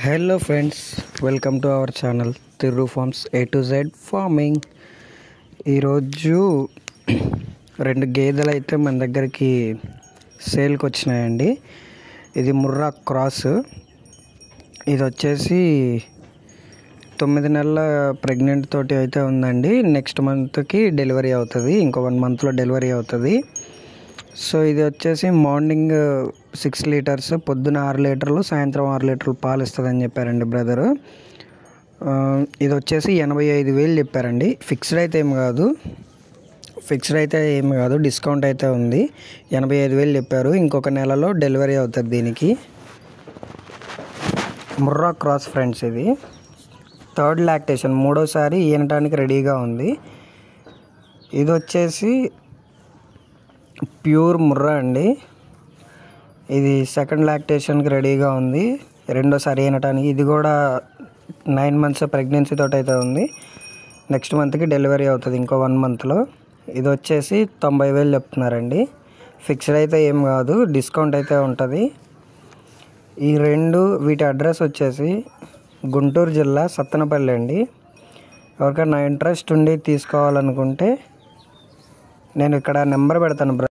hello friends welcome to our channel Thirru farms A to Z farming ఈరోజు రెండు గేదెలు అయితే మన దగ్గరికి సేల్కి వచ్చినాయండి ఇది ముర్రా క్రాస్ ఇది వచ్చేసి తొమ్మిది నెలల ప్రెగ్నెంట్ తోటి అయితే ఉందండి నెక్స్ట్ మంత్కి డెలివరీ అవుతుంది ఇంకో వన్ మంత్లో డెలివరీ అవుతుంది సో ఇది వచ్చేసి మార్నింగ్ సిక్స్ లీటర్స్ పొద్దున ఆరు లీటర్లు సాయంత్రం ఆరు లీటర్లు పాలు ఇస్తుందని చెప్పారండి బ్రదరు ఇది వచ్చేసి ఎనభై ఐదు వేలు చెప్పారండి ఫిక్స్డ్ అయితే ఏం కాదు ఫిక్స్డ్ అయితే ఏం కాదు డిస్కౌంట్ అయితే ఉంది ఎనభై ఐదు వేలు చెప్పారు ఇంకొక నెలలో డెలివరీ అవుతుంది దీనికి ముర్రా క్రాస్ ఫ్రెండ్స్ ఇది థర్డ్ లాక్టేషన్ మూడోసారి ఈనటానికి రెడీగా ఉంది ఇది వచ్చేసి ప్యూర్ ముర్రా అండి ఇది సెకండ్ లాక్టేషన్కి రెడీగా ఉంది రెండోసారి అయినటానికి ఇది కూడా నైన్ మంత్స్ ప్రెగ్నెన్సీ తోటి అయితే ఉంది నెక్స్ట్ మంత్కి డెలివరీ అవుతుంది ఇంకో వన్ మంత్లో ఇది వచ్చేసి తొంభై వేలు చెప్తున్నారండి ఫిక్స్డ్ అయితే ఏం కాదు డిస్కౌంట్ అయితే ఉంటుంది ఈ రెండు వీటి అడ్రస్ వచ్చేసి గుంటూరు జిల్లా సత్తనపల్లి అండి ఎవరికైనా ఇంట్రెస్ట్ ఉండి తీసుకోవాలనుకుంటే నేను ఇక్కడ నెంబర్ పెడతాను బ్ర